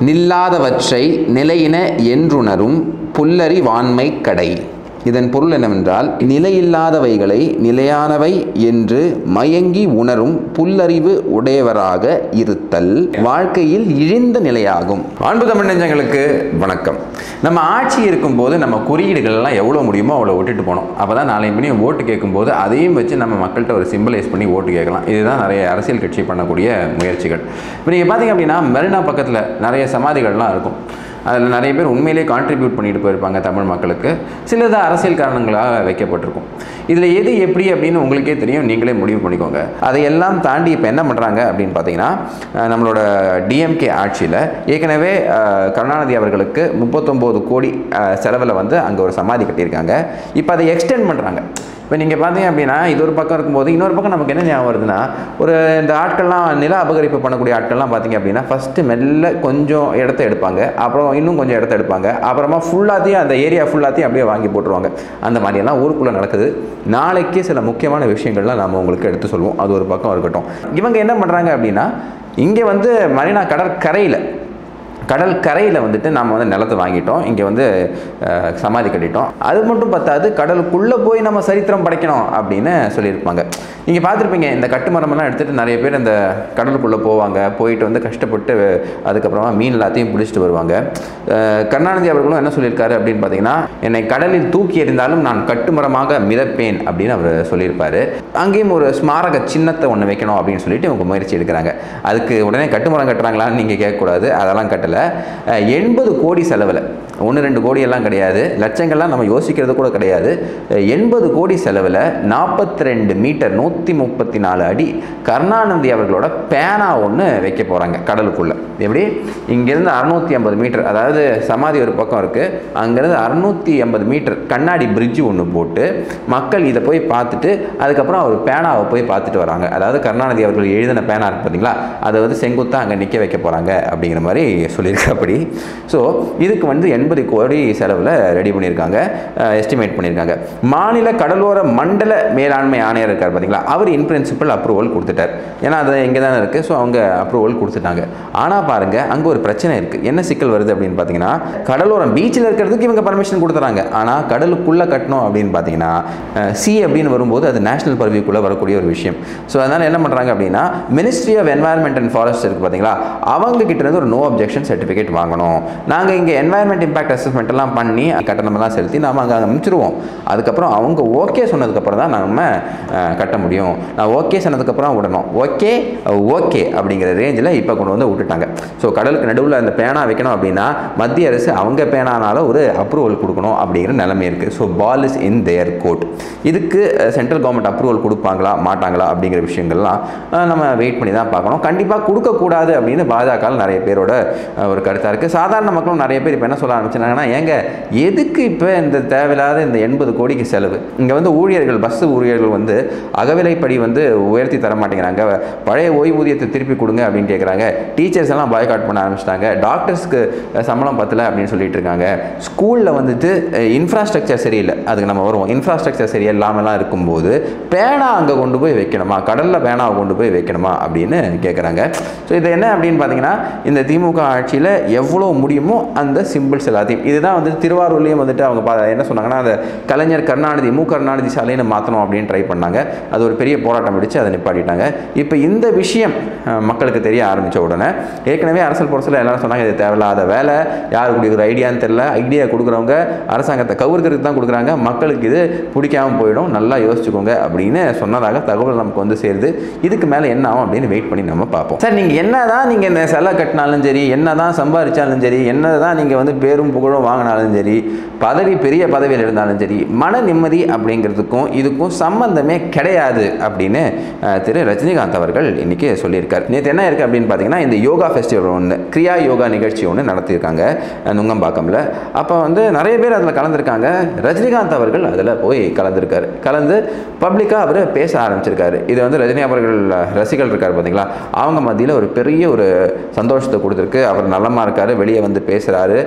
நில்லாதவற்றை நிலையின என்றுணரும் புல்லறி வான்மை கடை இதன் பொருள் என்னவென்றால் நிலையில்லாதவைகளை நிலையானவை என்று மயங்கி உணரும் புல்லறிவு உடையவராக இருத்தல் வாழ்க்கையில் இழிந்த நிலையாகும் அன்பு தமிழ் நெஞ்சங்களுக்கு வணக்கம் நம்ம ஆட்சி இருக்கும்போது நம்ம குறியீடுகள்லாம் எவ்வளோ முடியுமோ அவ்வளோ விட்டுட்டு போனோம் அப்போ தான் நாளை மணி ஓட்டு கேட்கும்போது அதையும் வச்சு நம்ம மக்கள்கிட்ட ஒரு சிம்பிளைஸ் பண்ணி ஓட்டு கேட்கலாம் இதுதான் நிறைய அரசியல் கட்சி பண்ணக்கூடிய முயற்சிகள் இப்போ நீங்கள் பார்த்தீங்க அப்படின்னா மெரினா பக்கத்தில் நிறைய சமாதிகள்லாம் இருக்கும் அதில் நிறைய பேர் உண்மையிலேயே கான்ட்ரிபியூட் பண்ணிட்டு போயிருப்பாங்க தமிழ் மக்களுக்கு சிலது அரசியல் காரணங்களாக வைக்கப்பட்டிருக்கும் இதில் எது எப்படி அப்படின்னு உங்களுக்கே தெரியும் நீங்களே முடிவு பண்ணிக்கோங்க அதையெல்லாம் தாண்டி இப்போ என்ன பண்ணுறாங்க அப்படின்னு பார்த்தீங்கன்னா அஹ், நம்மளோட டிஎம்கே ஆட்சியில் ஏற்கனவே அஹ், கருணாநிதி அவர்களுக்கு முப்பத்தொம்போது கோடி செலவில் வந்து அங்கே ஒரு சமாதி கட்டியிருக்காங்க இப்போ அதை எக்ஸ்டெண்ட் பண்ணுறாங்க இப்போ நீங்கள் பார்த்தீங்க அப்படின்னா இது ஒரு பக்கம் இருக்கும்போது இன்னொரு பக்கம் நமக்கு என்ன ஞாபகம் வருதுன்னா ஒரு இந்த ஆட்கள்லாம் நில அபகரிப்பு பண்ணக்கூடிய ஆட்கள்லாம் பார்த்தீங்க அப்படின்னா ஃபஸ்ட்டு மெல்ல கொஞ்சம் இடத்த எடுப்பாங்க அப்புறம் இன்னும் கொஞ்சம் இடத்த எடுப்பாங்க அப்புறமா ஃபுல்லாத்தையும் அந்த ஏரியா ஃபுல்லாத்தையும் அப்படியே வாங்கி போட்டுருவாங்க அந்த மாதிரியெல்லாம் ஊருக்குள்ளே நடக்குது நாளைக்கு சில முக்கியமான விஷயங்கள்லாம் நம்ம உங்களுக்கு எடுத்து சொல்லுவோம் அது ஒரு பக்கம் இருக்கட்டும் இவங்க என்ன பண்ணுறாங்க அப்படின்னா இங்கே வந்து மரினா கடற்கரையில் கடல் கரையில் வந்துட்டு நம்ம வந்து நிலத்தை வாங்கிட்டோம் இங்கே வந்து அஹ், சமாதி கட்டிட்டோம் அது மட்டும் பத்தாது கடலுக்குள்ளே போய் நம்ம சரித்திரம் படைக்கணும் அப்படின்னு சொல்லியிருப்பாங்க நீங்கள் பார்த்துருப்பீங்க இந்த கட்டுமரமெல்லாம் எடுத்துகிட்டு நிறைய பேர் இந்த கடலுக்குள்ளே போவாங்க போயிட்டு வந்து கஷ்டப்பட்டு அதுக்கப்புறமா மீன் எல்லாத்தையும் பிடிச்சிட்டு வருவாங்க அஹ், கருணாநிதி அவர்களும் என்ன சொல்லியிருக்காரு அப்படின்னு பார்த்தீங்கன்னா என்னை கடலில் தூக்கி எறிந்தாலும் நான் கட்டுமரமாக மிதப்பேன் அப்படின்னு அவர் சொல்லியிருப்பாரு அங்கேயும் ஒரு ஸ்மாரக சின்னத்தை ஒன்று வைக்கணும் அப்படின்னு சொல்லிட்டு இவங்க முயற்சி எடுக்கிறாங்க அதுக்கு உடனே கட்டுமரம் கட்டுறாங்களான்னு நீங்கள் கேட்கக்கூடாது அதெல்லாம் கட்டலை எண்பது கோடி செலவில் ஒன்று ரெண்டு கோடி எல்லாம் கிடையாது லட்சங்கள்லாம் நம்ம யோசிக்கிறது கூட கிடையாது எண்பது கோடி செலவில் நாற்பத்தி ரெண்டு மீட்டர் நூற்றி முப்பத்தி நாலு அடி கருணாநிதி அவர்களோட பேனா ஒன்று வைக்க போகிறாங்க கடலுக்குள்ளே எப்படி இங்கேருந்து அறுநூற்றி ஐம்பது மீட்டர் அதாவது சமாதி ஒரு பக்கம் இருக்குது அங்கேருந்து அறுநூற்றி ஐம்பது மீட்டர் கண்ணாடி பிரிட்ஜ் ஒன்று போட்டு மக்கள் இதை போய் பார்த்துட்டு அதுக்கப்புறம் அவர் பேனாவை போய் பார்த்துட்டு வராங்க அதாவது கருணாநிதி அவர்கள் எழுதின பேனா இருக்கு பார்த்தீங்களா அதை வந்து செங்குத்தாக அங்கே நிற்க வைக்க போகிறாங்க அப்படிங்கிற மாதிரி சொல்லியிருக்காப்படி ஸோ இதுக்கு வந்து எண்பது கோடி செலவில் ரெடி பண்ணியிருக்காங்க எஸ்டிமேட் பண்ணியிருக்காங்க மாநில கடலோர மண்டல மேலாண்மை ஆணையர் இருக்கார் பார்த்தீங்களா அவர் இன் பிரின்சிபல் அப்ரூவல் கொடுத்துட்டார் ஏன்னா அது இங்கே தானே இருக்குது ஸோ அவங்க அப்ரூவல் கொடுத்துட்டாங்க ஆனால் பாருங்கள் அங்கே ஒரு பிரச்சனை இருக்குது என்ன சிக்கல் வருது அப்படின்னு பார்த்தீங்கன்னா கடலோரம் பீச்சில் இருக்கிறதுக்கு இவங்க பர்மிஷன் கொடுத்துறாங்க ஆனால் கடலுக்குள்ளே கட்டணும் அப்படின்னு பார்த்தீங்கன்னா சி அப்படின்னு வரும்போது அது நேஷனல் பர்விக்குள்ளே வரக்கூடிய ஒரு விஷயம் ஸோ அதனால் என்ன பண்ணுறாங்க அப்படின்னா ministry of environment and forest இருக்குது பார்த்தீங்களா அவங்க கிட்ட இருந்து ஒரு நோ அப்ஜெக்ஷன் சர்டிஃபிகேட் வாங்கணும் நாங்கள் இங்கே என்வாயர்மெண்ட் இம்பாக்ட் அசஸ்மெண்ட் எல்லாம் பண்ணி கட்டணமெல்லாம் செலுத்தி நாம அங்கே அனுப்பிச்சிருவோம் அதுக்கப்புறம் அவங்க ஓகே சொன்னதுக்கப்புறம் தான் நம்ம அஹ், கட்ட முடியும் நான் ஓகே சொன்னதுக்கப்புறம் விடணும் ஓகே ஓகே அப்படிங்கிற ரேஞ்சில் இப்போ கொண்டு வந்து விட்டுட்டாங்க ஸோ கடலுக்கு நடுவில் அந்த பேனா வைக்கணும் அப்படின்னா மத்திய அரசு அவங்க பேனானால ஒரு அப்ரூவல் கொடுக்கணும் அப்படிங்கிற நிலைமை இருக்குது so ball is in their court இதுக்கு சென்ட்ரல் கவர்மெண்ட் அப்ரூவல் கொடுப்பாங்களா மாட்டாங்களா அப்படிங்கிற விஷயங்கள்லாம் அஹ், நம்ம வெயிட் பண்ணி தான் பார்க்கணும் கண்டிப்பாக கொடுக்கக்கூடாது அப்படின்னு பாஜக நிறைய பேரோட அஹ், ஒரு கருத்தாக இருக்குது சாதாரண மக்களும் நிறைய பேர் இப்போ என்ன சொல்ல ஆரம்பிச்சிட்டாங்கன்னா ஏங்க எதுக்கு இப்போ இந்த தேவையில்லாத இந்த எண்பது கோடிக்கு செலவு இங்கே வந்து ஊழியர்கள் பஸ் ஊழியர்கள் வந்து அகவிலைப்படி வந்து உயர்த்தி தர மாட்டேங்கிறாங்க பழைய ஓய்வூதியத்தை திருப்பி கொடுங்க அப்படின்னு கேட்குறாங்க டீச்சர்ஸ் எல்லாம் பாய்காட் பண்ண ஆரம்பிச்சிட்டாங்க டாக்டர்ஸ்க்கு சம்பளம் பத்தல அப்படின்னு சொல்லிட்டு இருக்காங்க ஸ்கூலில் வந்துட்டு இன்ஃப்ராஸ்ட்ரக்சர் சரியில்லை அதுக்கு நம்ம வருவோம் இன்ஃப்ராஸ்ட்ரக்சர் சரியில்லாமலாம் இருக்கும்போது பேனா அங்கே கொண்டு போய் வைக்கணுமா கடலில் பேனாவை கொண்டு போய் வைக்கணுமா அப்படின்னு கேட்குறாங்க ஸோ இது என்ன அப்படின்னு பார்த்தீங்கன்னா இந்த திமுக ஆட்சியில் எவ்வளோ முடியுமோ அந்த சிம்பிள்ஸ் எல்லாத்தையும் இதுதான் வந்து திருவாரூர்லேயும் வந்துட்டு அவங்க பா- என்ன சொன்னாங்கன்னா அந்த கலைஞர் கருணாநிதி மு கருணாநிதி சாலைன்னு மாற்றணும் அப்படின்னு ட்ரை பண்ணாங்க அது ஒரு பெரிய போராட்டம் வெடிச்சு அதை நிப்பாட்டிட்டாங்க இப்போ இந்த விஷயம் அஹ், மக்களுக்கு தெரிய ஆரம்பித்த உடனே ஏற்கனவே அரசியல் புரட்சியில் எல்லாரும் சொன்னாங்க இது தேவையில்லாத வேலை யார் கொடுக்குற ஐடியான்னு தெரியல ஐடியா கொடுக்குறவங்க அரசாங்கத்தை கவுர்க்கிறதுக்கு தான் கொடுக்குறாங்க மக்களுக்கு இது பிடிக்காம போயிடும் நல்லா யோசிச்சுக்கோங்க அப்படின்னு சொன்னதாக தகவல் நமக்கு வந்து சேருது இதுக்கு மேலே என்ன ஆகும் அப்படின்னு வெயிட் பண்ணி நம்ம பார்ப்போம் சார் நீங்கள் என்ன தான் நீங்கள் இந்த சிலை கட்டினாலும் சரி என்ன தான் சம்பாதிச்சாலும் சரி என்ன தான் நீங்கள் வந்து பேரும் புகழும் வாங்கினாலும் சரி பதவி பெரிய பதவியில் இருந்தாலும் சரி மன நிம்மதி அப்படிங்கிறதுக்கும் இதுக்கும் சம்பந்தமே கிடையாது அப்படின்னு அஹ், திரு ரஜினிகாந்த் அவர்கள் இன்னைக்கு சொல்லியிருக்கார் நேற்று என்ன இருக்குது அப்படின்னு பார்த்தீங்கன்னா இந்த யோகா ஃபெஸ்டிவல் ஒன்று கிரியா யோகா நிகழ்ச்சி ஒன்று நடத்தியிருக்காங்க அஹ், நுங்கம்பாக்கம்ல அப்போ வந்து நிறைய பேர் அதில் கலந்துருக்காங்க ரஜினிகாந்த் அவர்கள் அதில் போய் கலந்துருக்காரு கலந்து பப்ளிக்காக அவர் பேச ஆரம்பிச்சிருக்காரு இது வந்து ரஜினி அவர்கள் ரசிகர்கள் இருக்கார் பார்த்தீங்களா அவங்க மத்தியில் ஒரு பெரிய ஒரு சந்தோஷத்தை கொடுத்துருக்கு அவர் நலமாக இருக்காரு வெளியே வந்து பேசுகிறாரு ஆன்மீக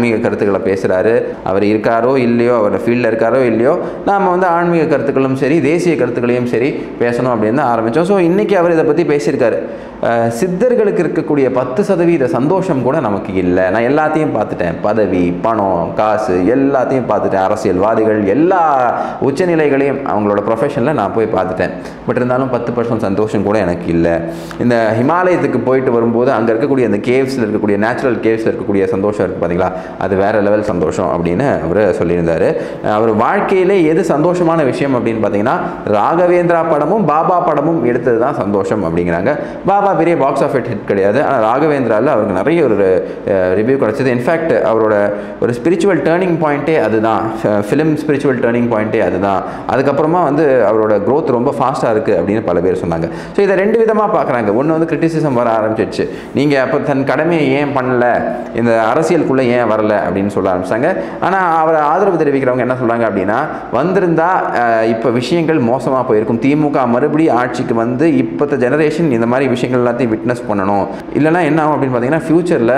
ஆன்மீக கருத்துக்களை பேசுகிறாரு அவர் இருக்காரோ இல்லையோ அவர் ஃபீல்டில் இருக்காரோ இல்லையோ நாம் வந்து ஆன்மீக கருத்துக்களும் சரி தேசிய கருத்துக்களையும் சரி பேசணும் அப்படின்னு தான் ஆரம்பித்தோம் ஸோ இன்றைக்கி அவர் இதை பற்றி பேசியிருக்காரு அஹ், சித்தர்களுக்கு இருக்கக்கூடிய பத்து சதவீத சந்தோஷம் கூட நமக்கு இல்லை நான் எல்லாத்தையும் பார்த்துட்டேன் பதவி பணம் காசு எல்லாத்தையும் பார்த்துட்டேன் அரசியல்வாதிகள் எல்லா உச்சநிலைகளையும் அவங்களோட ப்ரொஃபஷனில் நான் போய் பார்த்துட்டேன் பட் இருந்தாலும் பத்து பர்சன்ட் சந்தோஷம் கூட எனக்கு இல்லை இந்த ஹிமாலயத்துக்கு போயிட்டு வரும்போது அங்கே இருக்கக்கூடிய அந்த கேவ்ஸில் இருக்கக்கூடிய நேச்சுரல் கேவ்ஸில் இருக்கக்கூடிய சந்தோஷம் இருக்குது பார்த்தீங்களா அது வேற லெவல் சந்தோஷம் அப்படின்னு அவர் சொல்லியிருந்தார் அவர் வாழ்க்கையிலே எது சந்தோஷமான விஷயம் அப்படின்னு பார்த்தீங்கன்னா ராகவேந்திரா படமும் பாபா படமும் எடுத்தது தான் சந்தோஷம் அப்படிங்கிறாங்க பாபா பெரிய பாக்ஸ் ஆஃப் ஹிட் கிடையாது ஆனால் ராகவேந்திராவில் அவருக்கு நிறைய ஒரு ரிவ்யூ கிடச்சிது இன்ஃபேக்ட் அவரோட ஒரு ஸ்பிரிச்சுவல் டேர்னிங் பாயிண்ட்டே அதுதான் ஃபிலிம் ஸ்பிரிச்சுவல் டேர்னிங் பாயிண்ட்டே அதுதான் அதுக்கப்புறமா வந்து அவரோட growth ரொம்ப ஃபாஸ்ட்டாக இருக்குது அப்படின்னு பல பேர் சொன்னாங்க ஸோ இதை ரெண்டு விதமாக பார்க்குறாங்க ஒன்று வந்து கிரிட்டிசிசம் வர ஆரம்பிச்சிடுச்சு நீங்கள் அப்போ தன் கடமையை ஏன் பண்ணல இந்த அரசியலுக்குள்ளே ஏன் வரல அப்படின்னு சொல்ல ஆரம்பிச்சாங்க ஆனால் அவரை ஆதரவு தெரிவிக்கிறவங்க என்ன சொல்கிறாங்க அப்படின்னா வந்திருந்தா இப்போ விஷயங்கள் மோசமாக போயிருக்கும் திமுக மறுபடியும் ஆட்சிக்கு வந்து இப்போத்த ஜெனரேஷன் இந்த மாதிரி விஷயங்கள் எல்லாத்தையும் விட்னஸ் பண்ணணும் இல்லைன்னா என்ன ஆகும் அப்படின்னு பார்த்தீங்கன்னா ஃப்யூச்சரில்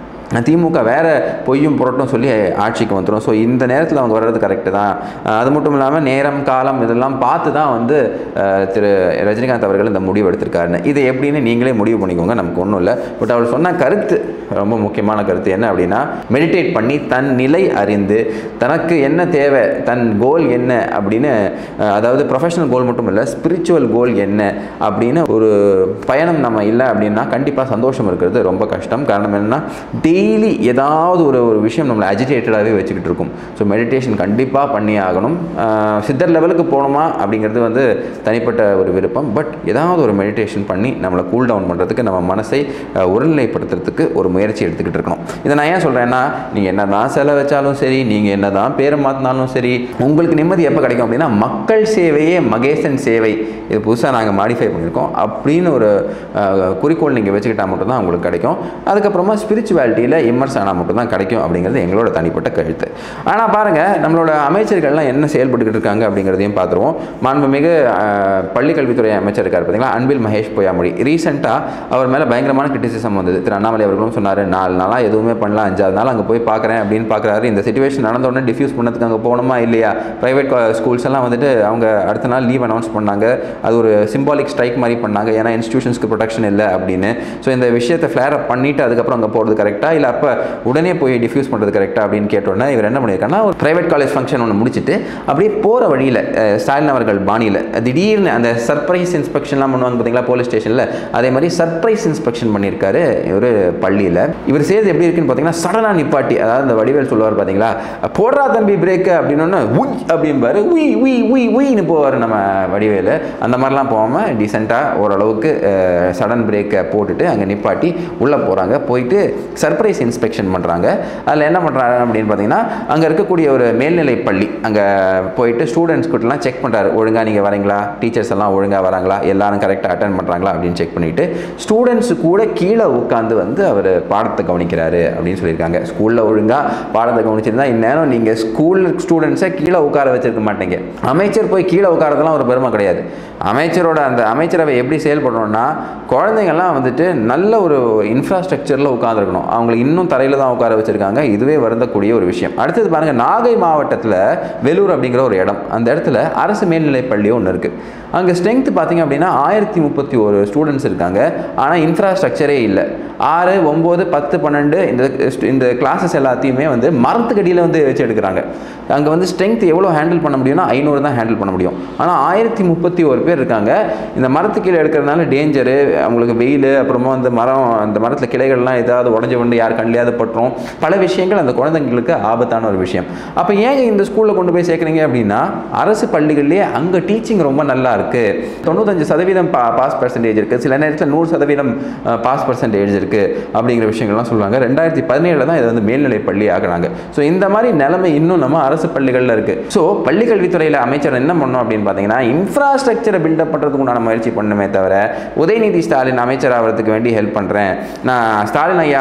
திமுக வேற பொய்யும் புரட்டும் சொல்லி ஆட்சிக்கு வந்துடும் ஸோ இந்த நேரத்தில் அவங்க வர்றது கரெக்டு தான் அஹ் அது மட்டும் இல்லாமல் நேரம் காலம் இதெல்லாம் பார்த்து தான் வந்து அஹ், திரு ரஜினிகாந்த் அவர்கள் இந்த முடிவு எடுத்திருக்காருன்னு இது எப்படின்னு நீங்களே முடிவு பண்ணிக்கோங்க நமக்கு ஒன்றும் இல்லை பட் அவர் சொன்ன கருத்து ரொம்ப முக்கியமான கருத்து என்ன அப்படின்னா மெடிடேட் பண்ணி தன் நிலை அறிந்து தனக்கு என்ன தேவை தன் கோல் என்ன அப்படின்னு அஹ், அதாவது ப்ரொஃபஷனல் கோல் மட்டும் இல்லை ஸ்பிரிச்சுவல் கோல் என்ன அப்படின்னு ஒரு பயணம் நம்ம இல்லை அப்படின்னா கண்டிப்பாக சந்தோஷம் இருக்கிறது ரொம்ப கஷ்டம் காரணம் என்னன்னா டெய்லி ஏதாவது ஒரு ஒரு விஷயம் நம்மளை அஜிடேட்டடாகவே வச்சுக்கிட்டு இருக்கும் ஸோ மெடிடேஷன் கண்டிப்பாக பண்ணி ஆகணும் அஹ், சித்தர் லெவலுக்கு போகணுமா அப்படிங்கிறது வந்து தனிப்பட்ட ஒரு விருப்பம் பட் ஏதாவது ஒரு மெடிடேஷன் பண்ணி நம்மளை கூல் டவுன் பண்ணுறதுக்கு நம்ம மனசை அஹ், ஒருநிலைப்படுத்துறதுக்கு ஒரு முயற்சி எடுத்துக்கிட்டு இருக்கணும் இதை நான் ஏன் சொல்கிறேன்னா நீங்கள் என்ன தான் செலவு வச்சாலும் சரி நீங்கள் என்ன தான் பேரை மாற்றினாலும் சரி உங்களுக்கு நிம்மதி எப்போ கிடைக்கும் அப்படின்னா மக்கள் சேவையே மகேசன் சேவை இது புதுசாக நாங்கள் மாடிஃபை பண்ணியிருக்கோம் அப்படின்னு ஒரு அஹ், குறிக்கோள் நீங்கள் வச்சுக்கிட்டா மட்டும்தான் உங்களுக்கு கிடைக்கும் அதுக்கப்புறமா ஸ்பிரிச்சுவாலிட்டியில் இம்மர்ஸ் ஆனால் மட்டும்தான் கிடைக்கும் அப்படிங்கிறது எங்களோட தனிப்பட்ட கருத்து ஆனால் பாருங்கள் நம்மளோட அமைச்சர்கள்லாம் என்ன செயல்பட்டுக்கிட்டு இருக்காங்க அப்படிங்கிறதையும் பார்த்துருவோம் மாண்புமிகு அஹ், பள்ளிக்கல்வித்துறை அமைச்சர் இருக்கார் பார்த்தீங்களா அன்பில் மகேஷ் பொய்யாமொழி ரீசெண்டாக அவர் மேலே பயங்கரமான கிரிட்டிசிசம் வந்தது திரு அண்ணாமலை அவர்களும் சொன்னார் நாலு நாளாக எதுவுமே பண்ணல அஞ்சாவது நாள் அங்கே போய் பார்க்குறேன் அப்படின்னு பார்க்குறாரு இந்த சுச்சுவேஷன் நடந்த உடனே டிஃப்யூஸ் பண்ணதுக்கு அங்கே போகணுமா இல்லையா ப்ரைவேட் ஸ்கூல்ஸ் எல்லாம் வந்துட்டு அவங்க அடுத்த நாள் லீவ் அனௌன்ஸ் பண்ணாங்க அது ஒரு சிம்பாலிக் ஸ்ட்ரைக் மாதிரி பண்ணாங்க ஏன்னா இன்ஸ்டியூஷன்ஸ்க்கு ப்ரொடெக்ஷன் இல்லை அப்படின்னு ஸோ இந்த விஷயத்தை ஃப்ளேர் அப் பண்ணிட்டு அதுக்கப்புறம் அங்கே போகிறது கரெக்டாக இல்லை அப்போ உடனே போய் டிஃப்யூஸ் பண்ணுறது கரெக்டாக அப்படின்னு கேட்டோன்னே இவர் என்ன பண்ணியிருக்காருன்னா ஒரு ப்ரைவேட் காலேஜ் ஃபங்க்ஷன் ஒன்று முடிச்சுட்டு அப்படியே போகிற வழியில் ஸ்டாலின் அவர்கள் பாணியில் திடீர்னு அந்த சர்ப்ரைஸ் இன்ஸ்பெக்ஷன்லாம் பண்ணுவாங்க பார்த்தீங்களா போலீஸ் ஸ்டேஷனில் அதே மாதிரி சர்ப்ரைஸ் இன்ஸ்பெக்ஷன் பண்ணியிருக்காரு ஒரு பள்ளியில் இவர் செய்யறது எப்படி இருக்குன்னு பார்த்தீங்கன்னா சடனாக நிப்பாட்டி அதாவது இந்த வடிவேல் சொல்லுவார் பார்த்தீங்களா போடுறா தம்பி பிரேக்கு அப்படின்னு உய் அப்படிம்பாரு உய் உய் உய் உய்னு போவார் நம்ம வடிவேலு அந்த மாதிரிலாம் போகாமல் டீசெண்டாக ஓரளவுக்கு சடன் பிரேக்கை போட்டுட்டு அங்கே நிப்பாட்டி உள்ளே போகிறாங்க போயிட்டு சர்ப்ரைஸ் இன்ஸ்பெக்ஷன் பண்ணுறாங்க அதில் என்ன பண்ணுறாங்க அப்படின்னு பார்த்தீங்கன்னா அங்கே இருக்கக்கூடிய ஒரு மேல்நிலை பள்ளி அங்கே போயிட்டு ஸ்டூடெண்ட்ஸ் கிட்டலாம் செக் பண்ணுறாரு ஒழுங்காக நீங்கள் வரீங்களா டீச்சர்ஸ் எல்லாம் ஒழுங்காக வராங்களா எல்லாரும் கரெக்டாக அட்டன் பண்ணுறாங்களா அப்படின்னு செக் பண்ணிவிட்டு ஸ்டூடெண்ட்ஸ் கூட கீழே உட்காந்து வந்து அவர் பாடத்தை கவனிக்கிறாரு அப்படின்னு சொல்லியிருக்காங்க ஸ்கூலில் ஒழுங்காக பாடத்தை கவனிச்சிருந்தா இந்நேரம் நீங்கள் ஸ்கூல் ஸ்டூடெண்ட்ஸை கீழே உட்கார வச்சிருக்க மாட்டீங்க அமைச்சர் போய் கீழே உட்காரதெல்லாம் ஒரு பெருமை கிடையாது அமைச்சரோட அந்த அமைச்சரவை எப்படி செயல்படணும்னா குழந்தைங்கள்லாம் வந்துட்டு நல்ல ஒரு இன்ஃப்ராஸ்ட்ரக்சரில் உட்காந்துருக்கணும் அவங்களை இன்னும் தரையில் தான் உட்கார வச்சுருக்காங்க இதுவே வருந்தக்கூடிய ஒரு விஷயம் அடுத்தது பாருங்கள் நாகை மாவட்டத்தில் வெலூர் அப்படிங்கிற ஒரு இடம் அந்த இடத்துல அரசு மேல்நிலைப் பள்ளி ஒன்று இருக்குது அங்கே ஸ்ட்ரென்த் பார்த்தீங்க அப்படின்னா ஆயிரத்தி முப்பத்தி ஒரு ஸ்டூடெண்ட்ஸ் இருக்காங்க ஆனால் இன்ஃப்ராஸ்ட்ரக்சரே இல்லை ஆறு ஒம்பது பத்து பன்னெண்டு இந்த இந்த கிளாஸஸ் எல்லாத்தையுமே வந்து மரத்துக்கடியில் வந்து வச்சு எடுக்கிறாங்க அங்கே வந்து ஸ்ட்ரென்த் எவ்வளோ ஹேண்டில் பண்ண முடியும்னா ஐநூறு தான் ஹேண்டில் பண்ண முடியும் ஆனால் ஆயிரத்தி முப்பத்தி ஒரு பேர் இருக்காங்க இந்த மரத்து கீழே எடுக்கிறதுனால டேஞ்சரு அவங்களுக்கு வெயில் அப்புறமா அந்த மரம் அந்த மரத்தில் கிளைகள்லாம் ஏதாவது உடஞ்சி கொண்டு யார் கண்ணிலையாவது பட்டுரும் பல விஷயங்கள் அந்த குழந்தைங்களுக்கு ஆபத்தான ஒரு விஷயம் அப்போ ஏங்க இந்த ஸ்கூலில் கொண்டு போய் சேர்க்குறீங்க அப்படின்னா அரசு பள்ளிகள்லேயே அங்கே டீச்சிங் ரொம்ப நல்லா இருக்குது தொண்ணூத்தஞ்சு சதவீதம் பா பாஸ் பர்சன்டேஜ் இருக்குது சில நேரத்தில் நூறு சதவீதம் பாஸ் பர்சன்டேஜ் இருக்குது அப்படிங்கிற விஷயங்கள்லாம் சொல்லுவாங்க ரெண்டாயிரத்தி பதினேழில் தான் இதை வந்து மேல்நிலை பள்ளி ஆக்குறாங்க ஸோ இந்த மாதிரி நிலைமை இன்னும் நம்ம அரசு பள்ளிகளில் இருக்குது ஸோ பள்ளி கல்வித்துறையில் அமைச்சர் என்ன பண்ணணும் அப்படின்னு பார்த்தீங்கன்னா இன்ஃப்ராஸ்ட்ரக்சரை பில்டப் பண்ணுறதுக்கு உண்டான முயற்சி பண்ணுமே தவிர உதயநிதி ஸ்டாலின் அமைச்சர் ஆகிறதுக்கு வேண்டி ஹெல்ப் பண்ணுறேன் நான் ஸ்டாலின் ஐயா வந்து என்னை ரொம்ப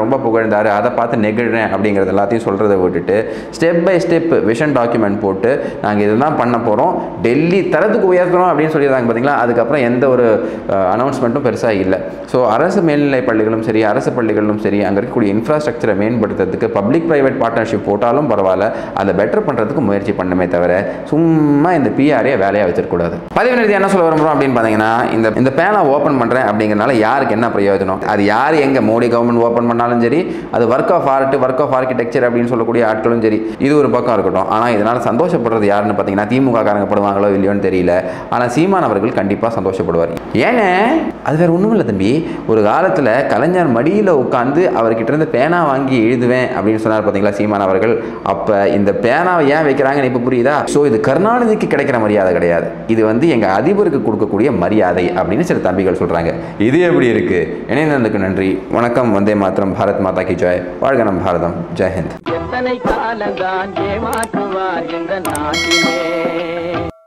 ரொம்ப புகழ்ந்தார் அதை பார்த்து நெகிழ்றேன் அப்படிங்கிறது எல்லாத்தையும் சொல்கிறத விட்டுட்டு step by step vision document போட்டு நாங்கள் இதெல்லாம் பண்ண போகிறோம் டெல்லி தரத்துக்கு உயர்த்துறோம் அப்படின்னு சொல்லியிருந்தாங்க பார்த்தீங்களா அதுக்கப்புறம் எந்த ஒரு அனௌன்ஸ்மெண்ட்டும் பெருசாக இல்லை ஸோ அரசு மேல்நிலை பள்ளிகளும் சரி அரசு பள்ளிகளும் சரி அங்கே இருக்கக்கூடிய இன்ஃப்ராஸ்ட்ரக்சரை மேம்படுத்துறதுக்கு பப்ளிக் ப்ரைவேட் பார்ட்னர்ஷிப் போட்டாலும் பரவாயில்ல அதை பெட்டர் பண்ணுறதுக்கு முயற்சி பண்ணுமே தவிர சும்மா இந்த பிஆர்ஏ வேலையாக வச்சிருக்கக்கூடாது பதிவு நிறுத்தி என்ன சொல்ல விரும்புகிறோம் அப்படின்னு பார்த்தீங்கன்னா இந்த இந்த பேனை ஓப்பன் பண்ணுறேன் அப்படிங்கிறனால யாருக்கு என்ன பிரயோஜனம் அது யார் எங்கே மோடி கவர்மெண்ட் ஓப்பன் பண்ணாலும் சரி அது work of art work of architecture அப்படின்னு சொல்லக்கூடிய ஆட்களும் சரி இது ஒரு பக்கம் இருக்கட்டும் ஆனால் இதனால் சந்தோஷப்படுறது யாருன்னு பார்த்தீங்கன்னா திமுக காரங்க படுவாங்களோ இல்லையோன்னு தெரியல ஆனால் சீமான் அவர்கள் கண்டிப்பாக சந்தோஷப்படுவார் ஏங்க அது வேற ஒன்றும் இல்லை தம்பி ஒரு காலத்தில் கலைஞர் மடியில் உட்காந்து அவர்கிட்ட இருந்து பேனா வாங்கி எழுதுவேன் அப்படின்னு சொன்னார் பார்த்தீங்களா சீமான் அவர்கள் அப்போ இந்த பேனாவை ஏன் வைக்கிறாங்கன்னு இப்போ புரியுதா ஸோ இது கருணாநிதிக்கு கிடைக்கிற மரியாதை கிடையாது இது வந்து எங்கள் அதிபருக்கு கொடுக்கக்கூடிய மரியாதை அப்படின்னு சில தம்பிகள் சொல்கிறாங்க இது எப்படி இருக்கு இணைந்ததுக்கு நன்றி வணக்கம் வந்தே மாத்திரம் பாரத் மாதா கி ஜெய் வாழ்க நம் பாரதம் ஜெயஹிந்த் எத்தனை காலந்தான் ஏமாற்றுவார் இந்த நாட்டிலே